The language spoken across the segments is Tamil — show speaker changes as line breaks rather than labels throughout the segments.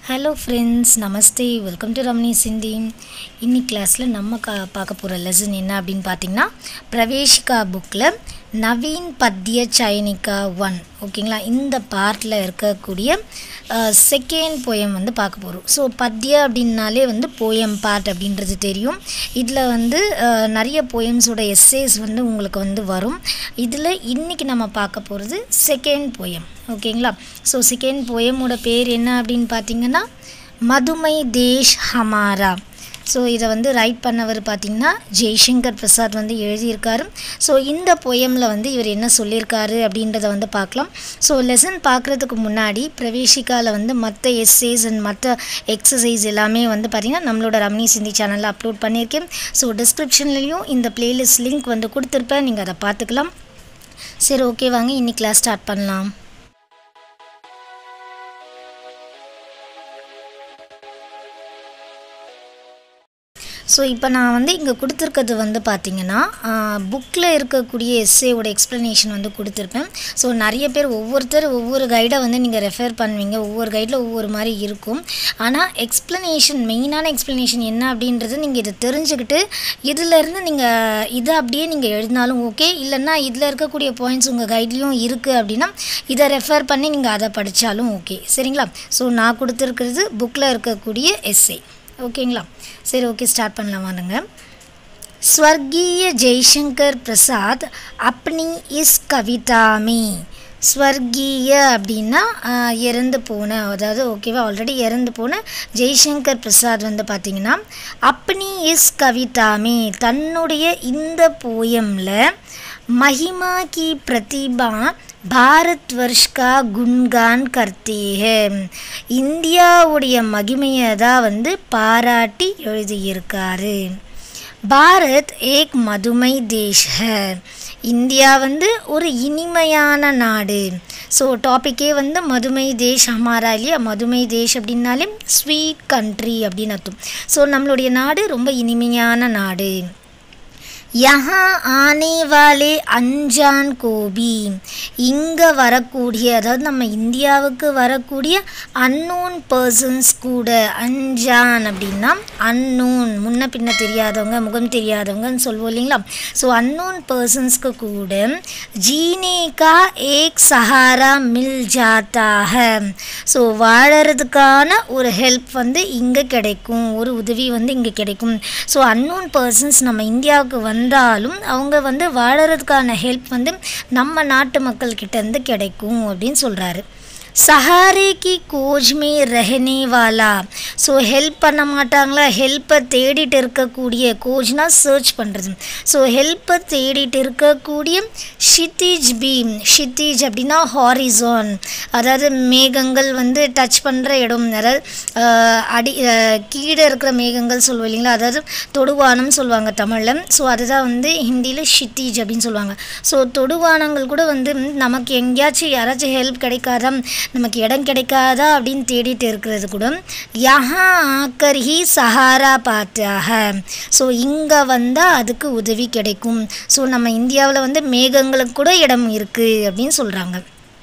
ஹலோ ஃப்ரெண்ட்ஸ் நமஸ்தே வெல்கம் டு ரம்னி சிந்தி இன்னைக்கு கிளாஸில் நம்ம கா பார்க்க போகிற லெசன் என்ன அப்படின்னு பார்த்தீங்கன்னா பிரவேஷிகா புக்கில் நவீன் பத்ய சயனிகா ஒன் ஓகேங்களா இந்த பார்ட்டில் இருக்கக்கூடிய செகண்ட் போயம் வந்து பார்க்க போகிறோம் ஸோ பத்ய அப்படின்னாலே வந்து போயம் பார்ட் அப்படின்றது தெரியும் இதில் வந்து அஹ், நிறைய போயம்ஸோட எஸ்ஸேஸ் வந்து உங்களுக்கு வந்து வரும் இதில் இன்றைக்கி நம்ம பார்க்க போகிறது செகண்ட் போயம் ஓகேங்களா ஸோ செகண்ட் போயமோட பேர் என்ன அப்படின்னு பார்த்தீங்கன்னா மதுமை தேஷ் ஹமாரா ஸோ இதை வந்து ரைட் பண்ணவர் பார்த்தீங்கன்னா ஜெய்சங்கர் பிரசாத் வந்து எழுதியிருக்காரு ஸோ இந்த போயமில் வந்து இவர் என்ன சொல்லியிருக்காரு அப்படின்றத வந்து பார்க்கலாம் ஸோ லெசன் பார்க்குறதுக்கு முன்னாடி பிரவேஷிகாவில் வந்து மற்ற எஸ்ஏஸ் அண்ட் மற்ற எக்ஸசைஸ் எல்லாமே வந்து பார்த்திங்கன்னா நம்மளோட ரம்னி சிந்தி சேனலில் அப்லோட் பண்ணியிருக்கேன் ஸோ டிஸ்கிரிப்ஷன்லேயும் இந்த பிளேலிஸ்ட் லிங்க் வந்து கொடுத்துருப்பேன் நீங்கள் அதை பார்த்துக்கலாம் சரி ஓகே வாங்க இன்னைக்கு கிளாஸ் ஸ்டார்ட் பண்ணலாம் ஸோ இப்போ நான் வந்து இங்கே கொடுத்துருக்கிறது வந்து பார்த்தீங்கன்னா புக்கில் இருக்கக்கூடிய எஸ்ஏவோட எக்ஸ்ப்ளனேஷன் வந்து கொடுத்துருப்பேன் ஸோ நிறைய பேர் ஒவ்வொருத்தர் ஒவ்வொரு கைடை வந்து நீங்கள் ரெஃபர் பண்ணுவீங்க ஒவ்வொரு கைடில் ஒவ்வொரு மாதிரி இருக்கும் ஆனால் எக்ஸ்ப்ளனேஷன் மெயினான எக்ஸ்ப்ளனேஷன் என்ன அப்படின்றது நீங்கள் இதை தெரிஞ்சுக்கிட்டு இதிலேருந்து நீங்கள் இதை அப்படியே நீங்கள் எழுதினாலும் ஓகே இல்லைன்னா இதில் இருக்கக்கூடிய பாயிண்ட்ஸ் உங்கள் கைட்லேயும் இருக்குது அப்படின்னா இதை ரெஃபர் பண்ணி நீங்கள் அதை படித்தாலும் ஓகே சரிங்களா ஸோ நான் கொடுத்துருக்கிறது புக்கில் இருக்கக்கூடிய எஸ்ஏ ஓகேங்களா சரி ஓகே ஸ்டார்ட் பண்ணலாம் வாங்க ஸ்வர்கீய ஜெய்சங்கர் பிரசாத் அப்னி இஸ் கவிதாமி ஸ்வர்கீய அப்படின்னா ஆஹ், இறந்து போன அதாவது ஓகேவா ஆல்ரெடி இறந்து போன ஜெய்சங்கர் பிரசாத் வந்து பார்த்தீங்கன்னா அப்னி இஸ் கவிதாமி தன்னுடைய இந்த போயமில் महिमा की प्रतिभा பாரத் வர்ஷ் கா குன்கான் கர்த்தே ஹே இந்தியாவுடைய மகிமையை தான் வந்து பாராட்டி எழுதியிருக்காரு பாரத் ஏக் மதுமை தேஷ் ஹை இந்தியா வந்து ஒரு இனிமையான நாடு ஸோ டாப்பிக்கே வந்து மதுமை தேஷ் ஹமாரா இல்லையா மதுமை தேஷ் அப்படின்னாலே ஸ்வீட் கண்ட்ரி அப்படின்னு அர்த்தம் ஸோ நம்மளுடைய நாடு ரொம்ப இனிமையான நாடு யஹா ஆனே வாலே அஞ்சான் கோபி இங்கே வரக்கூடிய அதாவது நம்ம இந்தியாவுக்கு வரக்கூடிய அன்னோன் பர்சன்ஸ் கூட அஞ்சான் அப்படின்னா அன்னோன் முன்ன பின்ன தெரியாதவங்க முகம் தெரியாதவங்கன்னு சொல்லுவோம் இல்லைங்களா ஸோ அன்னோன் பர்சன்ஸ்க்கு கூட ஜீனே கா ஏக் சஹாரா மில் ஜாத்தா ஹை ஸோ வாழறதுக்கான ஒரு ஹெல்ப் வந்து இங்கே கிடைக்கும் ஒரு உதவி வந்து இங்கே கிடைக்கும் ஸோ அன்னோன் பர்சன்ஸ் நம்ம இந்தியாவுக்கு வந்தாலும் அவங்க வந்து வாழறதுக்கான ஹெல்ப் வந்து நம்ம நாட்டு மக்கள்கிட்ட இருந்து கிடைக்கும் அப்படின்னு சொல்கிறாரு சஹாரே கி கோஜ் மே ரஹனே வாலா ஸோ ஹெல்ப் பண்ண மாட்டாங்களா ஹெல்ப்பை தேடிட்டு இருக்கக்கூடிய கோஜ்னா சர்ச் பண்ணுறது ஸோ ஹெல்ப்பை தேடிட்டு இருக்கக்கூடிய ஷித்திஜ் பீம் ஷித்திஜ் அப்படின்னா ஹாரிசான் அதாவது மேகங்கள் வந்து டச் பண்ணுற இடம் அதாவது ஆஹ், அடி ஆஹ், கீழே இருக்கிற மேகங்கள் சொல்லுவோம் இல்லைங்களா அதாவது தொடுவானம் சொல்லுவாங்க தமிழில் ஸோ அதுதான் வந்து ஹிந்தியில் ஷித்திஜ் அப்படின்னு சொல்லுவாங்க ஸோ தொடுவானங்கள் கூட வந்து ம், நமக்கு எங்கேயாச்சும் யாராச்சும் ஹெல்ப் கிடைக்காதா நமக்கு இடம் கிடைக்காதா அப்படின்னு தேடிட்டு இருக்கிறது கூட யஹா ஆக்கர் ஹி சஹாரா பார்த்தாக ஸோ இங்கே வந்தால் அதுக்கு உதவி கிடைக்கும் ஸோ நம்ம இந்தியாவில் வந்து மேகங்களுக்கு கூட இடம் இருக்குது அப்படின்னு சொல்கிறாங்க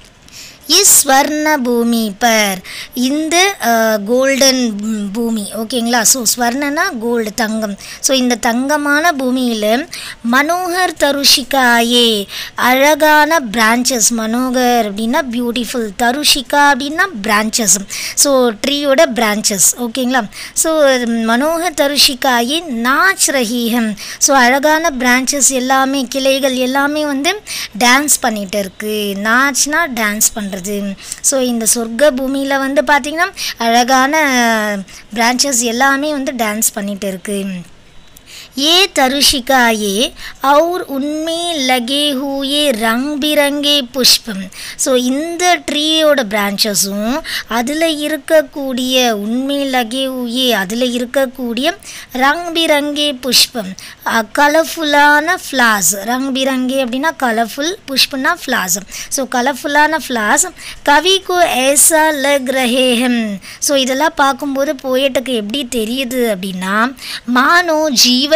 இஸ் ஸ்வர்ண பூமி பர் இந்த கோல்டன் பூமி ஓகேங்களா ஸோ ஸ்வர்ணனா கோல்டு தங்கம் ஸோ இந்த தங்கமான பூமியில் மனோகர் தருஷிகாயே அழகான பிரான்ச்சஸ் மனோகர் அப்படின்னா பியூட்டிஃபுல் தருஷிகா அப்படின்னா பிரான்ச்சஸ் ஸோ ட்ரீயோட பிரான்ச்சஸ் ஓகேங்களா ஸோ மனோகர் தருஷிகாயே நாச் ரஹீஹம் ஸோ அழகான பிரான்ச்சஸ் எல்லாமே கிளைகள் எல்லாமே வந்து டான்ஸ் பண்ணிட்டு இருக்கு நாச்னா டான்ஸ் பண்ணுறது ஸோ இந்த சொர்க்க பூமியில் வந்து பார்த்திங்கன்னா அழகான பிரான்ச்சஸ் எல்லாமே வந்து டான்ஸ் பண்ணிட்டு இருக்கு ये तरुषिका ये और उनमें लगे हुए रंग बिरंगे புஷ்பம் ஸோ இந்த ட்ரீயோட பிரான்ச்சஸும் அதில் இருக்கக்கூடிய உண்மை லகே ஊயே அதில் இருக்கக்கூடிய ரங் பிரங்கே புஷ்பம் கலர்ஃபுல்லான ஃப்ளாஸ் ரங் பிரங்கே அப்படின்னா கலர்ஃபுல் புஷ்பம்னா ஃப்ளாஸ் ஸோ கலர்ஃபுல்லான ஃப்ளாஸ் கவிக்கு ஏசா லக் ரஹேஹம் ஸோ இதெல்லாம் பார்க்கும்போது போயட்டுக்கு எப்படி தெரியுது அப்படின்னா மானோ ஜீவன்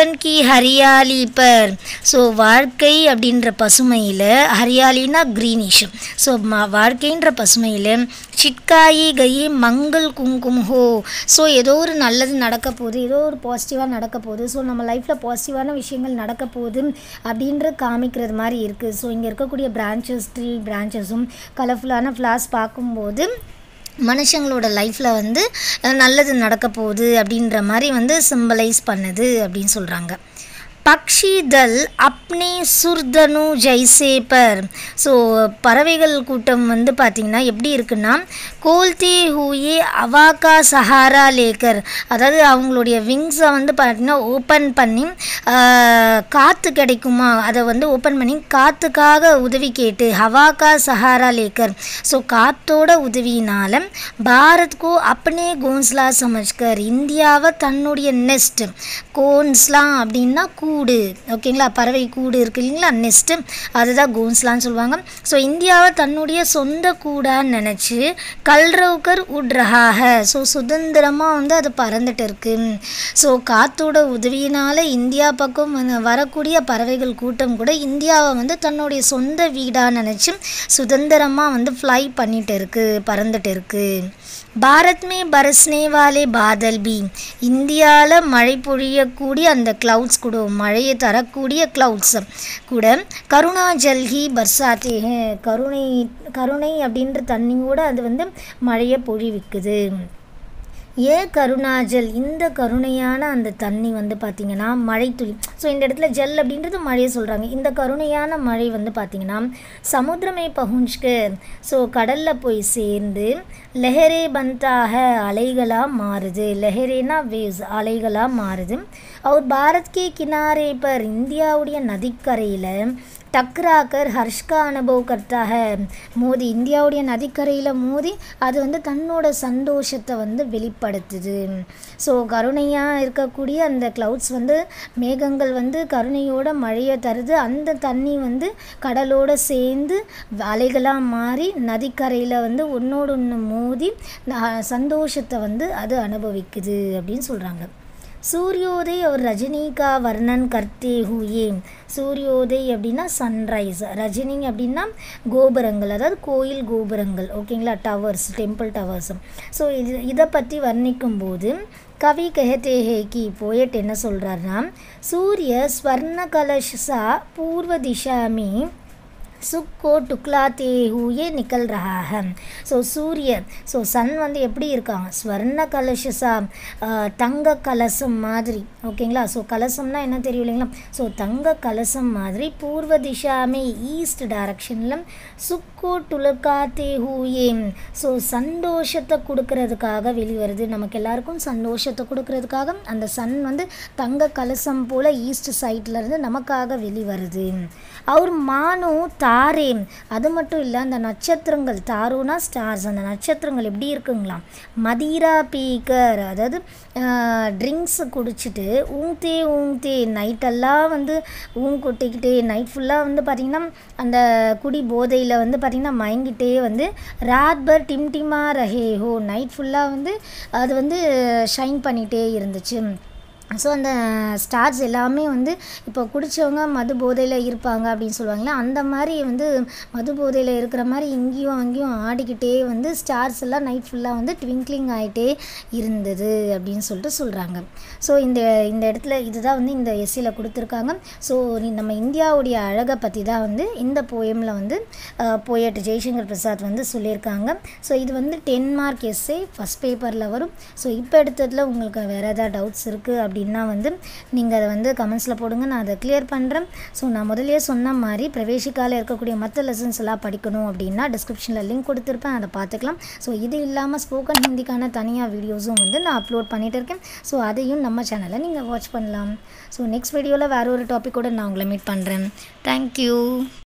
ஜீவன் கி ஹரியாலி பர் ஸோ வாழ்க்கை அப்படின்ற பசுமையில் ஹரியாலினா க்ரீனிஷ் ஸோ ம வாழ்க்கைன்ற பசுமையில் சிட்காயி கயி மங்கள் குங்கும ஹோ ஸோ ஏதோ ஒரு நல்லது நடக்க போகுது ஏதோ ஒரு பாசிட்டிவாக நடக்க போகுது ஸோ நம்ம லைஃப்பில் பாசிட்டிவான விஷயங்கள் நடக்க போகுது அப்படின்ற காமிக்கிறது மாதிரி இருக்குது ஸோ இங்கே இருக்கக்கூடிய பிரான்ச்சஸ் த்ரீ பிரான்ச்சஸும் கலர்ஃபுல்லான ஃப்ளார்ஸ் பார்க்கும்போது மனுஷங்களோட லைஃப்பில் வந்து அஹ், நல்லது நடக்க போகுது அப்படின்ற மாதிரி வந்து சிம்பலைஸ் பண்ணுது அப்படின்னு சொல்கிறாங்க பக்ஷி தல் அப்னே சுர்தனு ஜெய்சே பர் ஸோ பறவைகள் கூட்டம் வந்து பார்த்திங்கன்னா எப்படி இருக்குன்னா கோல்தே ஹூயே அவாக்கா சஹாரா லேக்கர் அதாவது அவங்களுடைய விங்ஸை வந்து பார்த்திங்கன்னா ஓப்பன் பண்ணி ஆஹ், காற்று கிடைக்குமா அதை வந்து ஓப்பன் பண்ணி காற்றுக்காக உதவி கேட்டு ஹவாக்கா சஹாரா லேக்கர் ஸோ காற்றோட உதவியினால் பாரத்கோ அப்னே கோன்ஸ்லா சமஜ்கர் இந்தியாவை தன்னுடைய நெஸ்ட் கோன்ஸ்லா அப்படின்னா கூடு ஓகேங்களா பறவை கூடு இருக்கு இல்லைங்களா நெஸ்ட்டு அதுதான் கோன்ஸ்லான்னு சொல்லுவாங்க ஸோ இந்தியாவை தன்னுடைய சொந்த கூடான்னு நினச்சி கல்ரவுக்கர் உட்ரஹாக ஸோ சுதந்திரமாக வந்து அது பறந்துட்டு இருக்கு ஸோ காற்றோட உதவியினால் இந்தியா பக்கம் வந்து வரக்கூடிய பறவைகள் கூட்டம் கூட இந்தியாவை வந்து தன்னுடைய சொந்த வீடாக நினச்சி சுதந்திரமாக வந்து ஃப்ளை பண்ணிட்டு இருக்கு பறந்துட்டு இருக்கு பாரத் மே பரஸ்னே வாலே பாதல் பி இந்தியாவில் மழை பொழியக்கூடிய அந்த கிளவுட்ஸ் கூட மழையை தரக்கூடிய கிளவுட்ஸ் கூட கருணா ஜல்ஹி பர்சாத்தே ஹே கருணை கருணை அப்படின்ற தண்ணியோட அது வந்து மழையை பொழிவிக்குது ஏ கருணாஜல் இந்த கருணையான அந்த தண்ணி வந்து பார்த்திங்கன்னா மழை துளி ஸோ இந்த இடத்துல ஜல் அப்படின்றது மழையை சொல்கிறாங்க இந்த கருணையான மழை வந்து பார்த்திங்கன்னா சமுத்திரமே பகுஞ்சுக்கு ஸோ கடலில் போய் சேர்ந்து லெஹரே பந்தாக அலைகளாக மாறுது லெஹரேனா வேவ்ஸ் அலைகளாக மாறுது அவர் பாரத் கே கினாரே பர் இந்தியாவுடைய நதிக்கரையில் டக்ராக்கர் ஹர்ஷ்கா அனுபவ் கர்த்தாக மோதி இந்தியாவுடைய நதிக்கரையில் மோதி அது வந்து தன்னோட சந்தோஷத்தை வந்து வெளிப்படுத்துது ஸோ கருணையாக இருக்கக்கூடிய அந்த க்ளவுட்ஸ் வந்து மேகங்கள் வந்து கருணையோட மழையை தருது அந்த தண்ணி வந்து கடலோட சேர்ந்து அலைகளாக மாறி நதிக்கரையில் வந்து ஒன்றோடு ஒன்று மோதி ந- சந்தோஷத்தை வந்து அது அனுபவிக்குது அப்படின்னு சொல்கிறாங்க சூரியோதய் और रजनी का वर्णन करते हुए சூரியோதய் அப்படின்னா சன்ரைஸ் ரஜினி அப்படின்னா கோபுரங்கள் அதாவது கோயில் கோபுரங்கள் ஓகேங்களா டவர்ஸ் டெம்பிள் டவர்ஸ் ஸோ இது இதை பற்றி வர்ணிக்கும் போது கவி கஹத்தே ஹே கி போயட் என்ன சொல்கிறாருன்னா சூரிய ஸ்வர்ண கலஷா பூர்வ திशा में सुख को टुकलाते हुए निकल रहा है ஸோ சூரியன் ஸோ சன் வந்து எப்படி இருக்காங்க ஸ்வர்ண கலசா தங்க கலசம் மாதிரி ஓகேங்களா ஸோ கலசம்னா என்ன தெரியும் இல்லைங்களா ஸோ தங்க கலசம் மாதிரி பூர்வ திஷாமே ஈஸ்ட் டைரக்ஷனில் சுக்கோ டுலக்காத்தே ஹூயே ஸோ சந்தோஷத்தை கொடுக்கறதுக்காக வெளிவருது நமக்கு எல்லாருக்கும் சந்தோஷத்தை கொடுக்கறதுக்காக அந்த சன் வந்து தங்க கலசம் போல் ஈஸ்ட் சைட்ல இருந்து நமக்காக வெளிவருது அவர் மானு தாரே அது மட்டும் இல்லை அந்த நட்சத்திரங்கள் தாரோனா ஸ்டார்ஸ் அந்த நட்சத்திரங்கள் எப்படி இருக்குங்களா மதீரா பீக்கர் அதாவது ட்ரிங்க்ஸ் குடிச்சிட்டு ஊங்தே ஊங்தே நைட்டெல்லாம் வந்து ஊங் கொட்டிக்கிட்டே நைட் ஃபுல்லாக வந்து பார்த்திங்கன்னா அந்த குடி போதையில் வந்து பார்த்திங்கன்னா மயங்கிட்டே வந்து ராத் பர் டிம் டிமா ரஹே ஹோ நைட் ஃபுல்லாக வந்து அது வந்து ஷைன் பண்ணிகிட்டே இருந்துச்சு ஸோ அந்த ஸ்டார்ஸ் எல்லாமே வந்து இப்போ குடித்தவங்க மது போதையில் இருப்பாங்க அப்படின்னு சொல்லுவாங்களே அந்த மாதிரி வந்து மது போதையில் இருக்கிற மாதிரி இங்கேயும் அங்கேயும் ஆடிக்கிட்டே வந்து ஸ்டார்ஸ் எல்லாம் நைட் ஃபுல்லாக வந்து ட்விங்க்லிங் ஆகிட்டே இருந்தது அப்படின்னு சொல்லிட்டு சொல்கிறாங்க ஸோ இந்த இந்த இடத்துல இதுதான் வந்து இந்த எஸ்சியில் கொடுத்துருக்காங்க ஸோ நம்ம இந்தியாவுடைய அழகை பற்றி தான் வந்து இந்த போயமில் வந்து போயட் ஜெய்சங்கர் பிரசாத் வந்து சொல்லியிருக்காங்க ஸோ இது வந்து டென் மார்க் எஸ்ஸே ஃபஸ்ட் பேப்பரில் வரும் ஸோ இப்போ எடுத்ததில் உங்களுக்கு வேறு ஏதாவது டவுட்ஸ் இருக்குது அப்படின்னா வந்து நீங்கள் அதை வந்து கமெண்ட்ஸில் போடுங்க நான் அதை கிளியர் பண்ணுறேன் ஸோ நான் முதல்லயே சொன்ன மாதிரி பிரவேசிக்கால இருக்கக்கூடிய மற்ற லெசன்ஸ் எல்லாம் படிக்கணும் அப்படின்னா டிஸ்கிரிப்ஷனில் லிங்க் கொடுத்துருப்பேன் அதை பார்த்துக்கலாம் ஸோ இது இல்லாமல் ஸ்போக்கன் ஹிந்திக்கான தனியாக வீடியோஸும் வந்து நான் அப்லோட் பண்ணிகிட்டு இருக்கேன் ஸோ அதையும் நம்ம சேனலில் நீங்கள் வாட்ச் பண்ணலாம் ஸோ நெக்ஸ்ட் வீடியோவில் வேறு ஒரு டாப்பிக்கோட நான் உங்களை மீட் பண்ணுறேன் தேங்க்யூ